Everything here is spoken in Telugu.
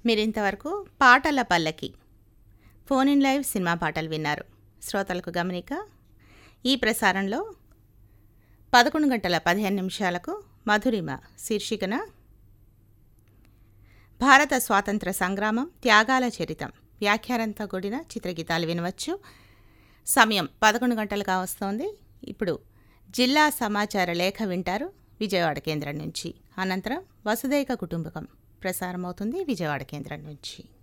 మీరింతవరకు పాటల పల్లకి ఫోన్ ఇన్ లైవ్ సినిమా పాటలు విన్నారు శ్రోతలకు గమనిక ఈ ప్రసారంలో పదకొండు గంటల పదిహేను నిమిషాలకు మధురిమ శీర్షికన భారత స్వాతంత్ర సంగ్రామం త్యాగాల చరితం వ్యాఖ్యానంతో కూడిన చిత్రగీతాలు వినవచ్చు సమయం పదకొండు గంటలుగా వస్తోంది ఇప్పుడు జిల్లా సమాచార లేఖ వింటారు విజయవాడ కేంద్రం నుంచి అనంతరం వసుదైక కుటుంబకం ప్రసారమవుతుంది విజయవాడ కేంద్రం నుంచి